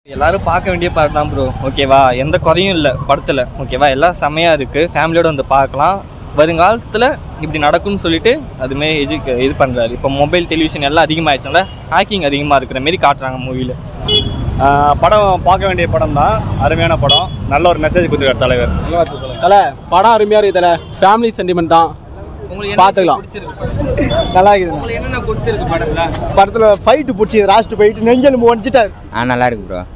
எல்லாரும் பார்க்க வேண்டிய படம் தான் ப்ரோ ஓகேவா எந்த குறையும் இல்லை படத்தில் ஓகேவா எல்லாம் செம்மையாக இருக்குது ஃபேமிலியோட வந்து பார்க்கலாம் வருங்காலத்தில் இப்படி நடக்கும்னு சொல்லிட்டு அதுமாரி எஜுக்கு இது பண்ணுறாரு இப்போ மொபைல் டெலிவிஷன் எல்லாம் அதிகமாகிடுச்சுல ஹேக்கிங் அதிகமாக இருக்கிற மாரி காட்டுறாங்க மூவியில் ஆஹ் படம் பார்க்க வேண்டிய படம் தான் அருமையான படம் நல்ல ஒரு மெசேஜ் கொடுத்துருக்காரு தலைவர் தலை படம் அருமையாக இருக்குது தலை ஃபேமிலி சென்டிமெண்ட் தான் உங்களுக்கு பார்த்துக்கலாம் நல்லா இருக்குது உங்களுக்கு என்னென்ன பிடிச்சிருக்கு படத்தில் படத்தில் ஃபைட்டு பிடிச்சி லாஸ்ட் ஃபைட்டு நெஞ்சல் முடிச்சிட்டார் ஆ நல்லா இருக்கு ப்ரோ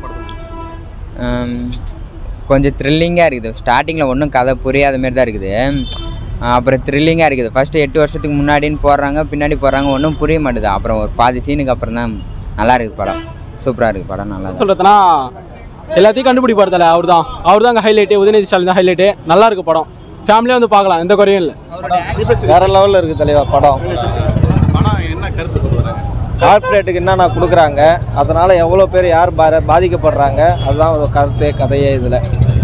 கொஞ்சம் த்ரில்லிங்காக இருக்குது ஸ்டார்டிங்கில் ஒன்றும் கதை புரியாத மாதிரி தான் இருக்குது ஆ, அப்புறம் த்ரில்லிங்காக இருக்குது ஃபஸ்ட்டு எட்டு வருஷத்துக்கு முன்னாடின்னு போடுறாங்க பின்னாடி போடுறாங்க ஒன்றும் புரிய மாட்டுது அப்புறம் ஒரு பாதி சீனுக்கு அப்புறம் தான் நல்லா இருக்குது படம் சூப்பராக இருக்குது படம் நல்லா இருக்கு. சொல்கிறதுனா எல்லாத்தையும் கண்டுபிடிப்பார் தலை அவர் தான் அவர் தான் அங்கே ஹைலைட்டு உதயநிதி ஸ்டாலின் தான் ஹைலைட்டு நல்லா இருக்கு படம் ஃபேமிலியாக வந்து பார்க்கலாம் எந்த குறையும் இல்லை வேற லெவலில் இருக்குது தலைவா படம் படம் என்ன கருத்து கொடுக்குறாங்க கார்ப்பரேட்டுக்கு என்னென்ன கொடுக்குறாங்க அதனால் எவ்வளோ பேர் யார் பா- பாதிக்கப்படுறாங்க அதுதான் ஒரு கருத்து கதையே இதில்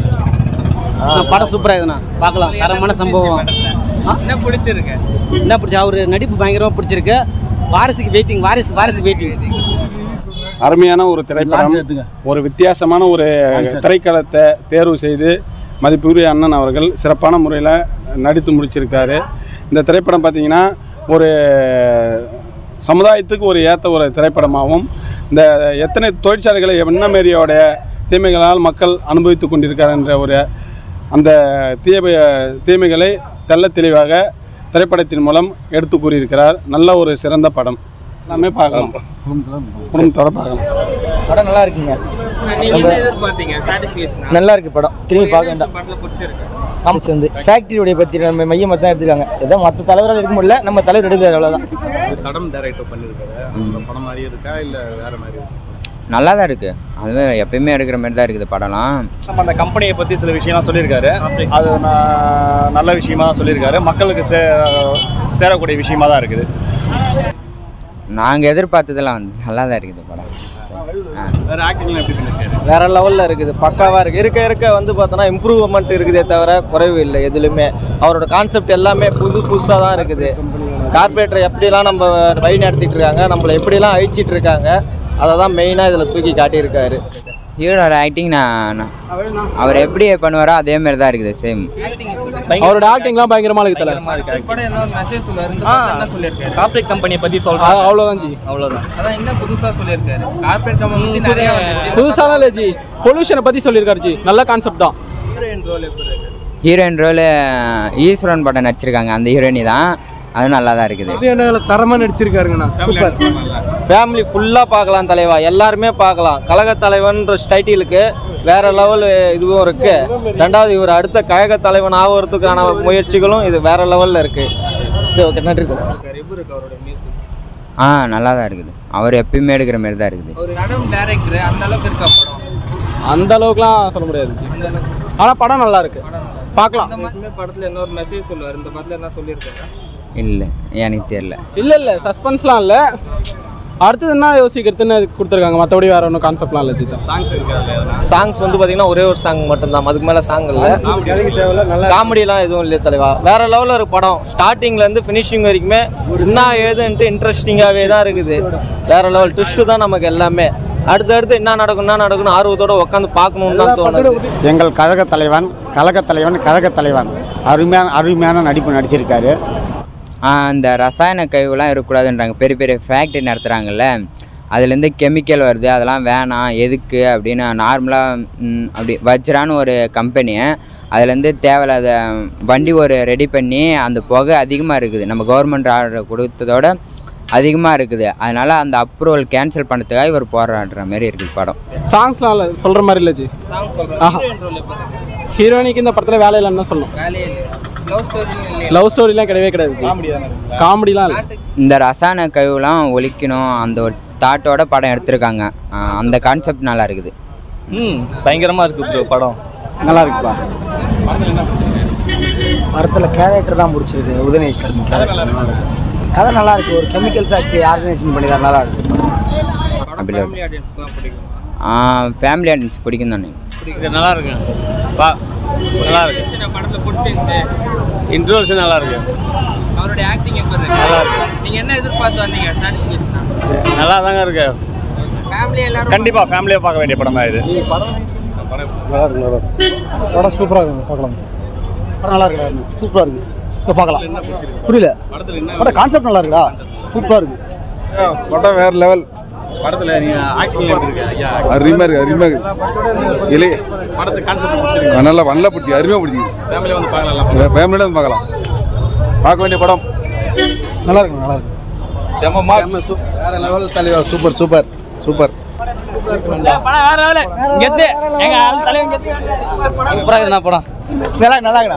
படம் சூப்பராக இருக்குண்ணா பார்க்கலாம் தரமான சம்பவம் என்ன பிடிச்சிருக்கு என்ன பிடிச்சா அவர் நடிப்பு பயங்கரமாக பிடிச்சிருக்கு வாரிசுக்கு வெயிட்டிங் வாரிசு வாரிசு வெயிட்டிங் அருமையான ஒரு திரைப்படம் ஒரு வித்தியாசமான ஒரு திரைக்களத்தை தேர்வு செய்து மதிப்புரிய அண்ணன் அவர்கள் சிறப்பான முறையில் நடித்து முடிச்சிருக்காரு இந்த திரைப்படம் பார்த்தீங்கன்னா ஒரு சமுதாயத்துக்கு ஒரு ஏற்ற ஒரு திரைப்படமாகவும் இந்த எத்தனை தொழிற்சாலைகளை என்ன மாரியோடைய தீமைகளால் மக்கள் அனுபவித்து கொண்டிருக்கார் என்ற ஒரு அந்த தீமை தீமைகளை தெள்ள தெளிவாக திரைப்படத்தின் மூலம் எடுத்து கூறியிருக்கிறார் நல்ல ஒரு சிறந்த படம் எல்லாமே பார்க்கலாம் குடும்பத்தோட பார்க்கலாம் படம் நல்லா இருக்குங்க நீங்க என்ன எதிர்பார்த்தீங்க சாட்டிஸ்ஃபேக்ஷன் நல்லா இருக்கு படம் திரும்பி பார்க்க வேண்டாம் படத்துல பிடிச்சிருக்கு காமிச்சு வந்து ஃபேக்டரியோடைய பற்றி நம்ம மையம் தான் எடுத்துருக்காங்க ஏதோ மற்ற தலைவரால் எடுக்க முடியல நம்ம தலைவர் எடுக்கிறார் அவ்வளோதான் தடம் டைரக்டர் பண்ணியிருக்காரு அந்த படம் மாதிரியே இருக்கா இல்லை வேற மாதிரி இருக்கா? நல்லா தான் இருக்குது அதுவே எப்பயுமே எடுக்கிற மாதிரி தான் இருக்குது படம்லாம் நம்ம அந்த கம்பெனியை பற்றி சில விஷயம்லாம் சொல்லியிருக்காரு அது நான் நல்ல விஷயமா தான் சொல்லியிருக்காரு மக்களுக்கு சே சேரக்கூடிய விஷயமா தான் இருக்குது நாங்கள் எதிர்பார்த்ததெல்லாம் வந்து நல்லா தான் இருக்குது படம் ஆ வேற ஆக்டிங்லாம் எப்படி பண்ணியிருக்காரு வேற லெவலில் இருக்குது பக்காவாக இருக்குது இருக்க இருக்க வந்து பார்த்தோன்னா இம்ப்ரூவ்மெண்ட் இருக்குதே தவிர குறைவு இல்லை எதுலையுமே அவரோட கான்செப்ட் எல்லாமே புது புதுசாக தான் இருக்குது கார்பரேட்டர் எப்படிலாம் நம்ம வழி நடத்திட்டு இருக்காங்க நம்மளை எப்படிலாம் அழிச்சிட்டு இருக்காங்க அதை தான் மெயினாக இதில் தூக்கி காட்டியிருக்காரு ஹீரோட ஆக்டிங் நான் நான் அவர் எப்படி பண்ணுவாரோ அதே மாதிரி தான் இருக்குது சேம் அவரோட ஆக்டிங்லாம் பயங்கரமாக இருக்குது தலை படம் என்ன மெசேஜ் சொல்லுவாரு இந்த படத்துல என்ன சொல்லியிருக்காரு கார்ப்பரேட் கம்பெனியை பற்றி அது சொல்கிறாங்க அவ்வளோதான் ஜி அவ்வளோதான் அதான் என்ன புதுசா சொல்லியிருக்காரு கார்பரேட் கம்பெனி பத்தி நிறைய வந்துச்சு புதுசாலாம் இல்லை ஜி பொல்யூஷனை பற்றி சொல்லியிருக்காரு ஜி நல்ல கான்செப்ட் தான் ஹீரோயின் ரோல் எப்படி இருக்கு ஹீரோயின் ரோல் ஈஸ்வரன் படம் நடிச்சிருக்காங்க அந்த ஹீரோயினி தான் அது நல்லா தான் இருக்குது தரமாக நடிச்சிருக்காருங்கண்ணா சூப்பர் ஃபேமிலி ஃபுல்லாக பார்க்கலாம் தலைவா எல்லாருமே பார்க்கலாம் கழக தலைவன்ற டைட்டிலுக்கு வேற லெவல் இதுவும் இருக்கு ரெண்டாவது இவர் அடுத்த கழக தலைவன் ஆகிறதுக்கான முயற்சிகளும் இது வேற லெவலில் இருக்கு சரி ஓகே நன்றி சார் எப்படி இருக்கு அவரோட மியூசிக் ஆ நல்லா தான் இருக்குது அவர் எப்பயுமே எடுக்கிற மாதிரி தான் இருக்குது ஒரு நடம் டைரக்டர் அந்த அளவுக்கு இருக்கா படம் அந்த அளவுக்குலாம் சொல்ல முடியாது ஜி ஆனால் படம் நல்லா இருக்கு பார்க்கலாம் அந்த மாதிரி படத்துல என்ன ஒரு மெசேஜ் சொல்லுவாரு இந்த படத்துல என்ன சொல்லியிருக்காரு இல்லை எனக்கு தெரியல இல்லை இல்லை சஸ்பென்ஸ்லாம் இல்லை அடுத்தது என்ன யோசிக்கிறதுன்னு கொடுத்துருக்காங்க மற்றபடி வேற ஒன்றும் கான்செப்ட்லாம் இல்லை ஜி தான் சாங்ஸ் வந்து பார்த்தீங்கன்னா ஒரே ஒரு சாங் மட்டும்தான் அதுக்கு மேலே சாங் இல்லை காமெடிலாம் எதுவும் இல்லை தலைவா வேற லெவலில் ஒரு படம் ஸ்டார்டிங்லேருந்து ஃபினிஷிங் வரைக்குமே என்ன ஏதுன்ட்டு இன்ட்ரெஸ்டிங்காகவே தான் இருக்குது வேற லெவல் ட்விஸ்ட்டு தான் நமக்கு எல்லாமே அடுத்தடுத்து என்ன நடக்கும் என்ன நடக்கும்னு ஆர்வத்தோட உட்காந்து பார்க்கணுன்னு தான் தோணுது எங்கள் கழக தலைவன் கழக தலைவன் கழக தலைவன் அருமையான அருமையான நடிப்பு நடிச்சிருக்காரு ஆ இந்த ரசாயன கழிவுலாம் இருக்கக்கூடாதுன்றாங்க பெரிய பெரிய ஃபேக்ட்ரி நடத்துகிறாங்கல்ல அதுலேருந்து கெமிக்கல் வருது அதெல்லாம் வேணாம் எதுக்கு அப்படின்னு நார்மலாக அப்படி வஜ்ரான்னு ஒரு கம்பெனி அதுலேருந்து தேவையில்லாத வண்டி ஒரு ரெடி பண்ணி அந்த புகை அதிகமாக இருக்குது நம்ம கவர்மெண்ட் ஆர்டர் கொடுத்ததோட அதிகமாக இருக்குது அதனால் அந்த அப்ரூவல் கேன்சல் பண்ணுறதுக்காக இவர் போராடுற மாதிரி இருக்குது படம் சாங்ஸ்லாம் இல்லை சொல்கிற மாதிரி இல்லை ஜி ஆஹா ஹீரோயினிக்கு இந்த படத்தில் வேலை இல்லைன்னு தான் சொல்லணும் வேலையே இல்லை லவ் ஸ்டோரி இல்லையா லவ் ஸ்டோரிலாம் கிடையவே கிடையாது ஜி காமெடிலாம் இல்லை இந்த ரசாயன கழிவுலாம் ஒழிக்கணும் அந்த ஒரு தாட்டோட படம் எடுத்திருக்காங்க ஆ, அந்த கான்செப்ட் நல்லா இருக்குது ம் பயங்கரமாக இருக்குது ப்ரோ படம் நல்லா இருக்குப்பா படத்தில் கேரக்டர் தான் பிடிச்சிருக்கு உதயநிதி ஸ்டாலின் கேரக்டர் நல்லா இருக்கு கதை நல்லா இருக்கு ஒரு கெமிக்கல் ஃபேக்ட்ரி ஆர்கனைசேஷன் பண்ணி நல்லா இருக்கு அப்படி ஃபேமிலி ஆடியன்ஸ்க்குலாம் பிடிக்கும் ஃபேமிலி ஆடியன்ஸ் பிடிக்கும் தானே இது நல்லா இருக்கு பா நல்லா இருக்கு இந்த படத்துல பிடிச்சிருந்துச்சு இன்ட்ரோல்ஸ் நல்லா இருக்கு அவருடைய ஆக்டிங் எப்படி இருக்கு நீங்க என்ன எதிர்பார்த்து வந்தீங்க சாட்டிஸ்ஃபேக்ஷனா நல்லா தாங்க இருக்கு ஃபேமிலி எல்லாரும் கண்டிப்பாக ஃபேமிலியாக பார்க்க வேண்டிய படம் தான் இது நல்லா இருக்கு நல்லா இருக்கு படம் சூப்பராக இருக்குங்க பார்க்கலாம் படம் நல்லா இருக்குடா சூப்பராக இருக்கு இப்போ பார்க்கலாம் புரியல படம் கான்செப்ட் நல்லா இருக்குடா சூப்பராக இருக்கு படம் வேற லெவல் படத்தில் நீங்கள் ஆக்டிங் இருக்கு ஐயா அருமையாக இருக்கு அருமையாக இருக்கு இல்லை படத்துக்கு கான்செப்ட் நல்லா நல்லா பிடிச்சி அருமையாக பிடிச்சி ஃபேமிலியாக வந்து பார்க்கலாம் ஃபேமிலியோட வந்து பார்க்கலாம் பார்க்க வேண்டிய படம் நல்லா இருக்கு நல்லா இருக்கு செம்ம மாஸ் வேற லெவல் தலைவா சூப்பர் சூப்பர் சூப்பர் சூப்பராக இருக்குண்ணா படம் நல்லா நல்லா இருக்குண்ணா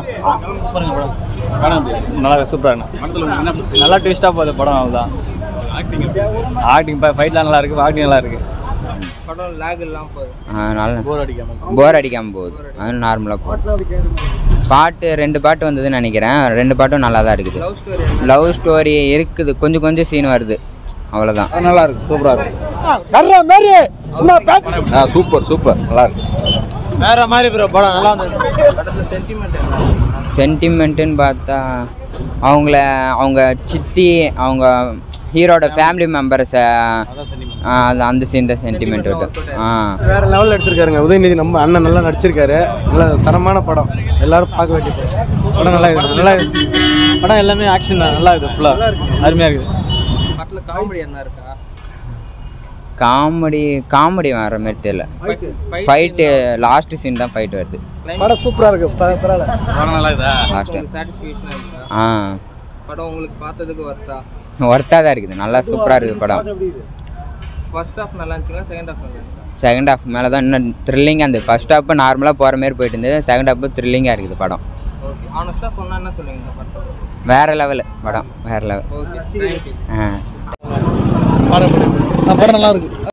நல்லா சூப்பராக நல்லா ட்விஸ்ட்டாக போகுது படம் அவ்வளோதான் ஆக்டிங் ஃபைட்லாம் நல்லா இருக்கு ஆக்டிங் நல்லா இருக்கு படம் லேக் இல்லாமல் போகுது ஆ, நல்லா போர் அடிக்காமல் போகுது அது நார்மலாக போகுது பாட்டு ரெண்டு பாட்டு வந்ததுன்னு நினைக்கிறேன் ரெண்டு பாட்டும் நல்லா தான் இருக்குது லவ் ஸ்டோரி லவ் ஸ்டோரி இருக்குது கொஞ்சம் கொஞ்சம் சீன் வருது அவ்வளோதான் நல்லா இருக்கு சூப்பராக இருக்கு ஆ சூப்பர் சூப்பர் நல்லா இருக்கு வேற மாதிரி ப்ரோ படம் நல்லா இருந்தது படத்தில் சென்டிமெண்ட் என்ன சென்டிமெண்ட்டுன்னு பார்த்தா அவங்கள அவங்க சித்தி அவங்க ஹீரோட ஃபேமிலி மெம்பர்ஸை அது அந்த சீன் தான் சென்டிமெண்ட் வருது ஆ வேற லெவலில் எடுத்திருக்காருங்க உதயநிதி நம்ம அண்ணன் நல்லா நடிச்சிருக்காரு நல்ல தரமான படம் எல்லாரும் பார்க்க வேண்டிய படம் படம் நல்லா இருக்குது நல்லா இருந்துச்சு படம் எல்லாமே ஆக்ஷன் தான் நல்லா இருக்குது ஃபுல்லாக அருமையாக இருக்குது படத்தில் காமெடி என்ன இருக்கா காமெடி காமெடி வர மாதிரி தெரியல ஃபைட்டு லாஸ்ட் சீன் தான் ஃபைட் வருது படம் சூப்பராக இருக்கு ப- பரவாயில்ல படம் நல்லா இதா லாஸ்ட்டு சாட்டிஸ்ஃபேக்ஷனாக இருக்கா ஆ படம் உங்களுக்கு பார்த்ததுக்கு ஒர்த்தா ஒர்த்தாக தான் இருக்குது நல்லா சூப்பராக இருக்குது படம் ஃபர்ஸ்ட் ஹாஃப் நல்லா இருந்துச்சுங்களா செகண்ட் ஹாஃப் நல்லா இருந்துச்சா செகண்ட் ஹாஃப் மேலே தான் இன்னும் த்ரில்லிங்காக இருந்தது ஃபர்ஸ்ட் ஹாஃப் நார்மலாக போகிற மாதிரி போயிட்டு இருந்தது செகண்ட் ஹாஃப் த்ரில்லிங்காக இருக்குது படம் ஓகே ஆனஸ்ட்டாக சொன்னா என்ன சொல்லுவீங்க இந்த படம் வேறு லெவலு படம் வேறு லெவல் ஓகே தேங்க்யூ ஆ படம் நல்லா இருக்கு